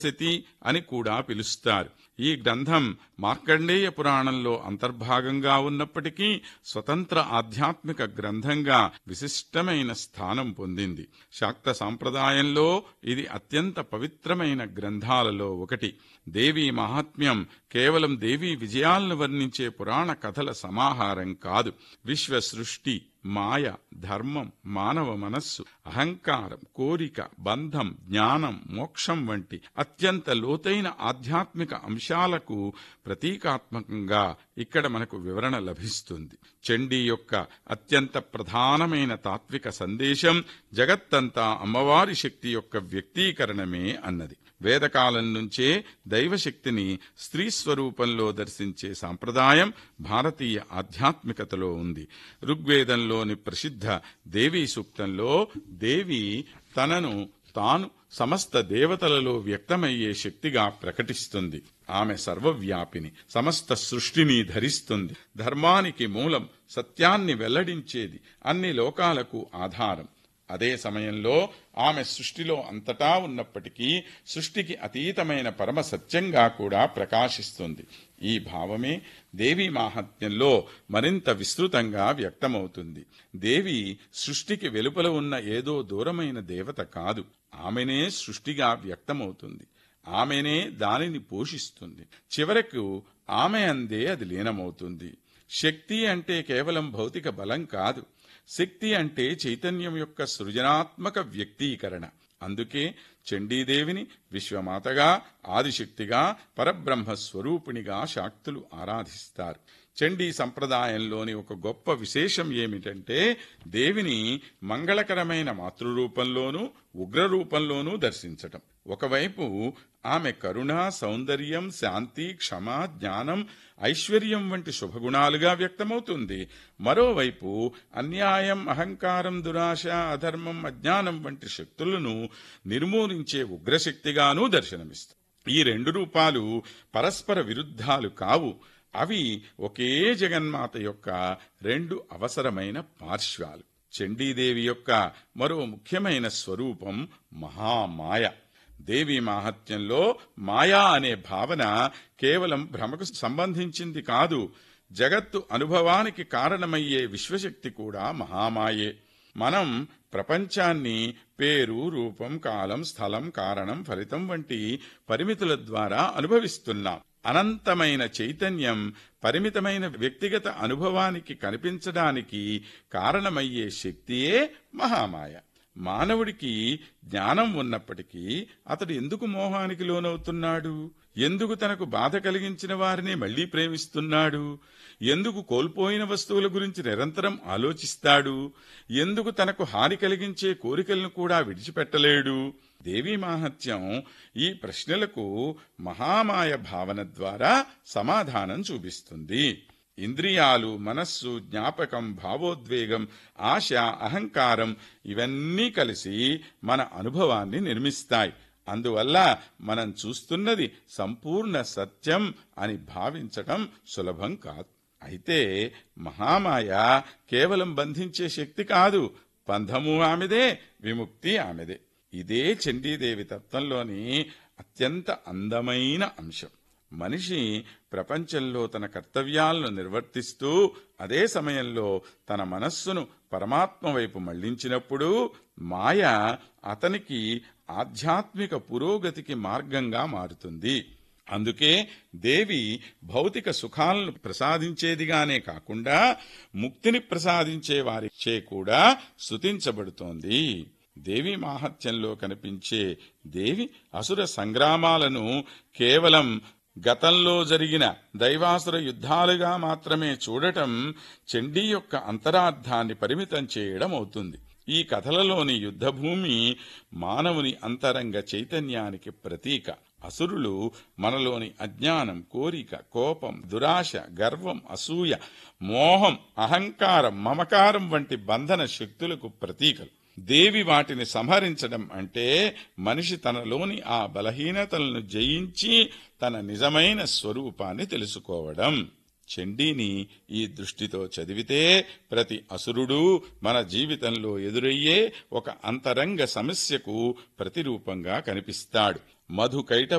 స్థితి అని కూడా పిలుస్తారు ఈ గ్రంథం మార్కండేయ పురాణంలో అంతర్భాగంగా ఉన్నప్పటికీ స్వతంత్ర ఆధ్యాత్మిక గ్రంథంగా విశిష్టమైన స్థానం పొందింది శాక్త సాంప్రదాయంలో ఇది అత్యంత పవిత్రమైన గ్రంథాలలో ఒకటి దేవీ మహాత్మ్యం కేవలం దేవీ విజయాలను వర్ణించే పురాణ కథల సమాహారం కాదు విశ్వ సృష్టి మాయ ధర్మం మానవ మనస్సు అహంకారం కోరిక బంధం జ్ఞానం మోక్షం వంటి అత్యంత లోతైన ఆధ్యాత్మిక అంశాలకు ప్రతీకాత్మకంగా ఇక్కడ మనకు వివరణ లభిస్తుంది చండీ యొక్క అత్యంత ప్రధానమైన తాత్విక సందేశం జగత్తంతా అమ్మవారి శక్తి యొక్క వ్యక్తీకరణమే అన్నది వేదకాలం నుంచే దైవశక్తిని స్త్రీ స్వరూపంలో దర్శించే సాంప్రదాయం భారతీయ ఆధ్యాత్మికతలో ఉంది ఋగ్వేదంలోని ప్రసిద్ధ దేవీ సూక్తంలో దేవి తనను తాను సమస్త దేవతలలో వ్యక్తమయ్యే శక్తిగా ప్రకటిస్తుంది ఆమె సర్వవ్యాపిని సమస్త సృష్టిని ధరిస్తుంది ధర్మానికి మూలం సత్యాన్ని వెల్లడించేది అన్ని లోకాలకు ఆధారం అదే సమయంలో ఆమె సృష్టిలో అంతటా ఉన్నప్పటికీ సృష్టికి అతీతమైన పరమ సత్యంగా కూడా ప్రకాశిస్తుంది ఈ భావమే దేవి మాహాత్మ్యంలో మరింత విస్తృతంగా వ్యక్తమవుతుంది దేవి సృష్టికి వెలుపల ఉన్న ఏదో దూరమైన దేవత కాదు ఆమెనే సృష్టిగా వ్యక్తమవుతుంది ఆమెనే దానిని పోషిస్తుంది చివరకు ఆమె అందే అది లీనమవుతుంది శక్తి అంటే కేవలం భౌతిక బలం కాదు శక్తి అంటే చైతన్యం యొక్క సృజనాత్మక వ్యక్తీకరణ అందుకే చండీదేవిని విశ్వమాతగా ఆదిశక్తిగా పరబ్రహ్మ స్వరూపిణిగా శాక్తులు ఆరాధిస్తారు చండీ సంప్రదాయంలోని ఒక గొప్ప విశేషం ఏమిటంటే దేవిని మంగళకరమైన మాతృరూపంలోనూ ఉగ్రరూపంలోనూ దర్శించటం ఒకవైపు ఆమె కరుణ సౌందర్యం శాంతి క్షమ జ్ఞానం ఐశ్వర్యం వంటి శుభగుణాలుగా వ్యక్తమవుతుంది మరోవైపు అన్యాయం అహంకారం దురాశ అధర్మం అజ్ఞానం వంటి శక్తులను నిర్మూలించే ఉగ్రశక్తిగానూ దర్శనమిస్తుంది ఈ రెండు రూపాలు పరస్పర విరుద్ధాలు కావు అవి ఒకే జగన్మాత యొక్క రెండు అవసరమైన పార్శ్వాలు చండీదేవి యొక్క మరో ముఖ్యమైన స్వరూపం మహామాయ దేవి మాహత్యంలో మాయా అనే భావన కేవలం భ్రమకు సంబంధించింది కాదు జగత్తు అనుభవానికి కారణమయ్యే విశ్వశక్తి కూడా మహామాయే మనం ప్రపంచాన్ని పేరు రూపం కాలం స్థలం కారణం ఫలితం వంటి పరిమితుల ద్వారా అనుభవిస్తున్నాం అనంతమైన చైతన్యం పరిమితమైన వ్యక్తిగత అనుభవానికి కనిపించడానికి కారణమయ్యే శక్తియే మహామాయ మానవుడికి జ్ఞానం ఉన్నప్పటికీ అతడు ఎందుకు మోహానికి లోనవుతున్నాడు ఎందుకు తనకు బాధ కలిగించిన వారిని మళ్లీ ప్రేమిస్తున్నాడు ఎందుకు కోల్పోయిన వస్తువుల గురించి నిరంతరం ఆలోచిస్తాడు ఎందుకు తనకు హాని కలిగించే కోరికలను కూడా విడిచిపెట్టలేడు దేవీ మాహత్యం ఈ ప్రశ్నలకు మహామాయ భావన ద్వారా సమాధానం చూపిస్తుంది ఇంద్రియాలు మనస్సు జ్ఞాపకం భావోద్వేగం ఆశ అహంకారం ఇవన్నీ కలిసి మన అనుభవాన్ని నిర్మిస్తాయి అందువల్ల మనం చూస్తున్నది సంపూర్ణ సత్యం అని భావించటం సులభం కాదు అయితే మహామాయ కేవలం బంధించే శక్తి కాదు బంధము ఆమెదే విముక్తి ఆమెదే ఇదే చండీదేవి తత్వంలోని అత్యంత అందమైన అంశం మనిషి ప్రపంచంలో తన కర్తవ్యాలను నిర్వర్తిస్తూ అదే సమయంలో తన మనస్సును పరమాత్మ వైపు మళ్లించినప్పుడు మాయ అతనికి ఆధ్యాత్మిక పురోగతికి మార్గంగా మారుతుంది అందుకే దేవి భౌతిక సుఖాలను ప్రసాదించేదిగానే కాకుండా ముక్తిని ప్రసాదించే వారిచే కూడా స్తుతించబడుతోంది దేవి మాహత్యంలో కనిపించే దేవి అసుర సంగ్రామాలను కేవలం గతంలో జరిగిన దైవాసుర యుద్ధాలుగా మాత్రమే చూడటం చండీ యొక్క అంతరార్థాన్ని పరిమితం చేయడం అవుతుంది ఈ కథలలోని యుద్ధభూమి మానవుని అంతరంగ చైతన్యానికి ప్రతీక అసురులు మనలోని అజ్ఞానం కోరిక కోపం దురాశ గర్వం అసూయ మోహం అహంకారం మమకారం వంటి బంధన శక్తులకు ప్రతీకలు దేవి వాటిని సంహరించడం అంటే మనిషి తనలోని ఆ బలహీనతలను జయించి తన నిజమైన స్వరూపాన్ని తెలుసుకోవడం చండీని ఈ దృష్టితో చదివితే ప్రతి అసురుడు మన జీవితంలో ఎదురయ్యే ఒక అంతరంగ సమస్యకు ప్రతిరూపంగా కనిపిస్తాడు మధుకైట